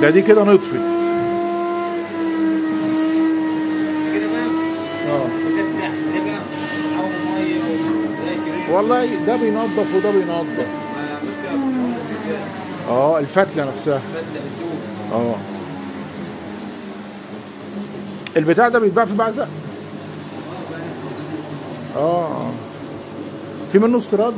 ده دي كده نطفت بس كده بقى اه بس كده احسن ده بقى او ميه وزي كريم والله ده بينظف وده بينظف ما مشكله في الأمر السكان اه الفتله نفسها بدأ بتدوب اه البتاع ده بيتباع في بعزق اه في منه استيراد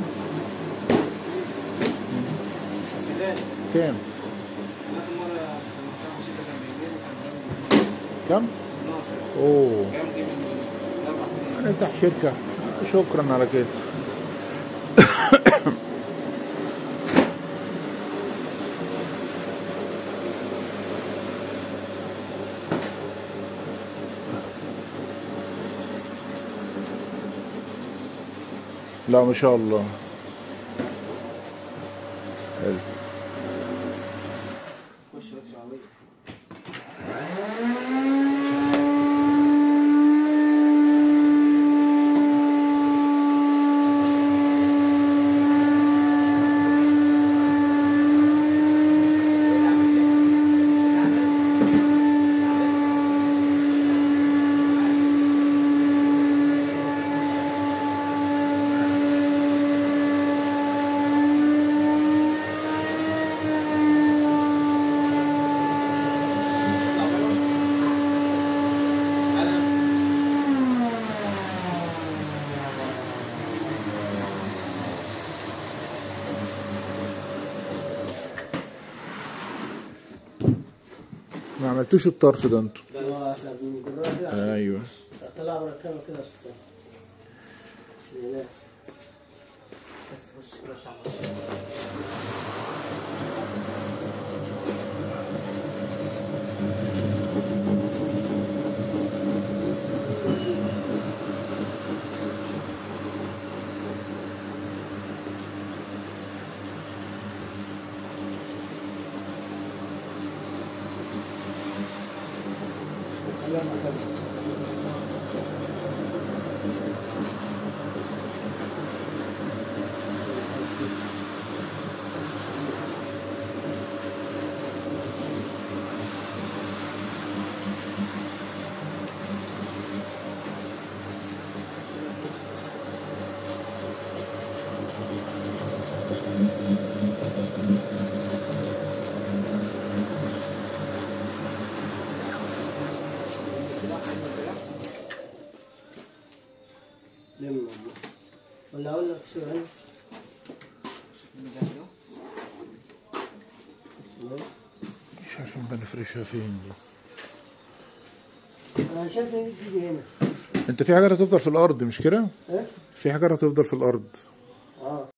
السودان كام اخر مره كان سامع شيكا كان بيجيبه كان كام 12 اوه كام جيب اربع سنين نفتح شركه شكرا على كده لا ما شاء الله حلو خش يا شعبيه ما عملتوش الطرف ده انتوا اه احنا بنجرها كده ايوه طلع ورا الكاميرا كده يا سلطان لا بس خش كده شعبيه خليها مكانها لم ولا اقول لك شو هنا مش عارف بنفرشها فين دي انا شايف ان تيجي هنا انت في حاجه هتفضل في الارض مش كده ايه في حاجه هتفضل في الارض اه